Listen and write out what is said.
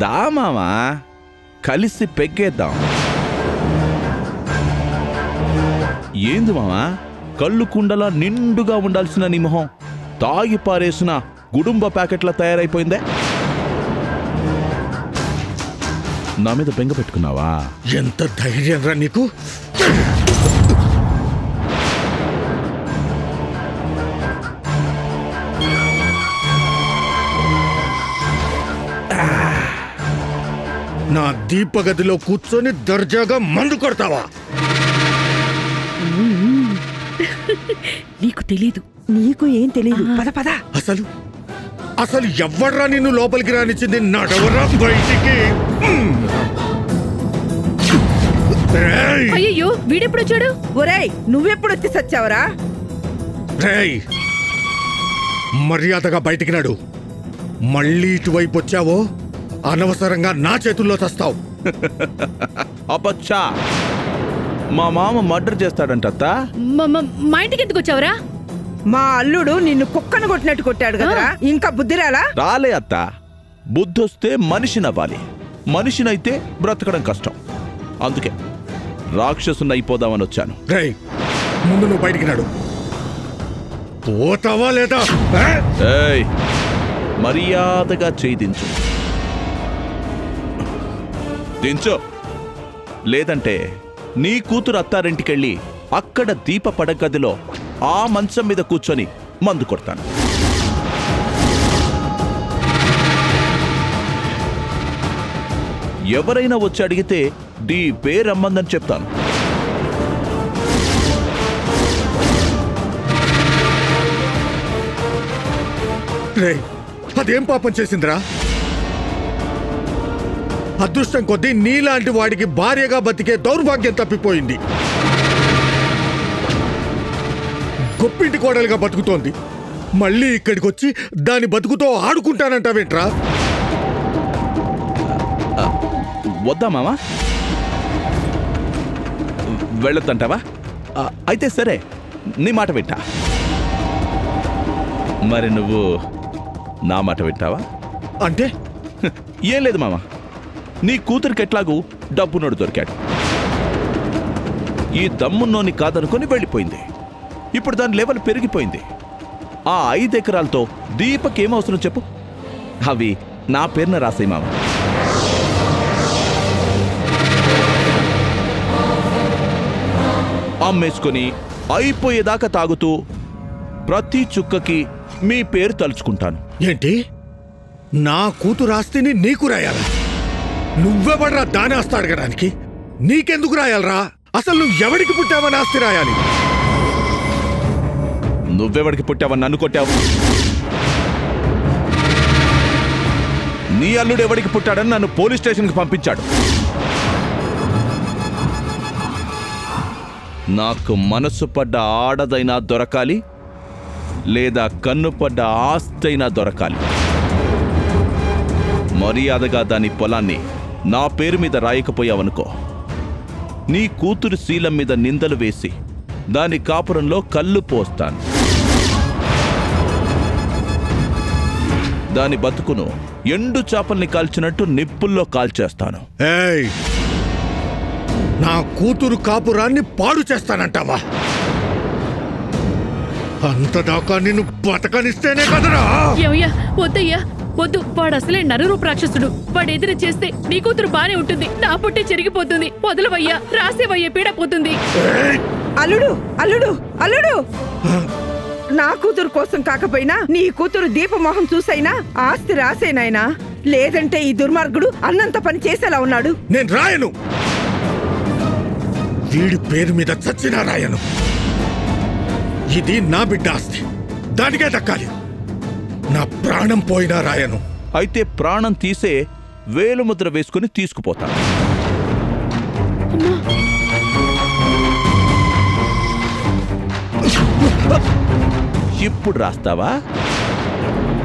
దా మామా కలిసి పెగ్గేద్దాం ఏంది మామా కళ్ళు కుండలా నిండుగా ఉండాల్సిన నీ మొహం తాగి పారేసిన గుడుంబ ప్యాకెట్ల తయారైపోయిందే నా మీద బెంగ పెట్టుకున్నావా ఎంత ధైర్యం రా నీకు నా దీపగదిలో కూర్చొని దర్జాగా మందు కొడతావా నీకు తెలీదు నీకు ఏం తెలీదు పద పద అసలు అసలు ఎవ్వడ్రా నిన్ను లోపలికి రానిచ్చింది నడవరా బయటికి రేయ్! అయ్యో వీడెప్పుడు వచ్చాడు ఒరేయ్ నువ్వెప్పుడు వచ్చి సచ్చావరా రేయ్ మర్యాదగా బయటికి నడు మళ్ళీ ఇటువైపు వచ్చావో అనవసరంగా నా చేతుల్లో చస్తావు అబ్బచ్చా మా మామ మర్డర్ చేస్తాడంటత్తా మ- మ- మా ఇంటికి ఎందుకు వచ్చావురా మా అల్లుడు నిన్ను కుక్కను కొట్టినట్టు కొట్టాడు కదరా ఇంకా బుద్ధి రాలా రాలే అత్త బుద్ధొస్తే మనిషినవ్వాలి మనిషినైతే బ్రతకడం కష్టం అందుకే రాక్షసుని అయిపోదామని వచ్చాను రేయ్ ముందు నువ్వు బయటికి నడు పోతావా లేదా ఆ? ఏయ్ మర్యాదగా చేయి దించు దించు లేదంటే నీ కూతురు అత్తారింటికెళ్ళి అక్కడ దీప పడగదిలో ఆ మంచం మీద కూర్చొని మందు కొడతాను ఎవరైనా వచ్చి అడిగితే దీ పేరమ్మందని చెప్తాను రేయ్ అదేం పాపం చేసిందిరా అదృష్టం కొద్దీ నీలాంటి వాడికి భార్యగా బతికే దౌర్భాగ్యం తప్పిపోయింది గొప్పింటి కోడలుగా బతుకుతోంది మళ్ళీ ఇక్కడికి వచ్చి దాని బతుకుతో ఆడుకుంటానంటావేంట్రా వద్దా మామా వెళ్ళొద్దంటావా ఆ, అయితే సరే నీ మాట వింటా మరి నువ్వు నా మాట వింటావా అంటే హ్, ఏం లేదు మామ నీ కూతురికి ఎట్లాగూ డబ్బునోడు దొరికాడు ఈ దమ్మున్నోని కాదనుకొని వెళ్ళిపోయింది ఇప్పుడు దాని లెవెల్ పెరిగిపోయింది ఆ ఐదు ఎకరాలతో దీపక్ ఏమవసరం చెప్పు అవి నా పేరున రాసాయి మామ అమ్మేసుకొని అయిపోయేదాకా తాగుతూ ప్రతి చుక్కకి మీ పేరు తలుచుకుంటాను ఏంటి నా కూతురు ఆస్తిని నీకు రాయాలా నువ్వెవడ్రా దాని ఆస్తి అడగడానికి నీకెందుకు రాయాలరా అసలు నువ్వు ఎవడికి పుట్టావని ఆస్తి రాయాలి నువ్వెవడికి పుట్టావని నన్ను కొట్టావు నీ అల్లుడు ఎవడికి పుట్టాడని నన్ను పోలీస్ స్టేషన్కి పంపించాడు నాకు మనసు పడ్డ ఆడదైనా దొరకాలి లేదా కన్ను పడ్డ ఆస్తైనా దొరకాలి మర్యాదగా దాని పొలాన్ని నా పేరు మీద రాయకపోయావనుకో నీ కూతురు శీలం మీద నిందలు వేసి దాని కాపురంలో కళ్ళు పోస్తాను దాని బతుకును ఎండు చేపల్ని కాల్చినట్టు నిప్పుల్లో కాల్చేస్తాను ఏయ్ నా కూతురు కాపురాన్ని పాడు చేస్తానంటావా అంతదాకా నిన్ను బతకనిస్తేనే కదరా ఏమయ్యా వద్దయ్యా వద్దు వాడు అసలే నరరూప రాక్షసుడు వాడు ఎదురు చేస్తే నీ కూతురు బానే ఉంటుంది నా పుట్టి చెరిగిపోతుంది వదలవయ్యా రాసేవయ్యా పీడ పోతుంది ఏయ్! అల్లుడు అల్లుడు అల్లుడు నా కూతురు కోసం కాకపోయినా నీ కూతురు దీపమోహం చూసైనా ఆస్తి రాసేనాయనా లేదంటే ఈ దుర్మార్గుడు అన్నంత పని చేసేలా ఉన్నాడు నేను రాయను వీడి పేరు మీద చచ్చినా రాయను ఇది నా బిడ్డ ఆస్తి దానికే దక్కాలి నా ప్రాణం పోయినా రాయను అయితే ప్రాణం తీసే వేలుముద్ర వేసుకుని తీసుకుపోతాను ఇప్పుడు రాస్తావా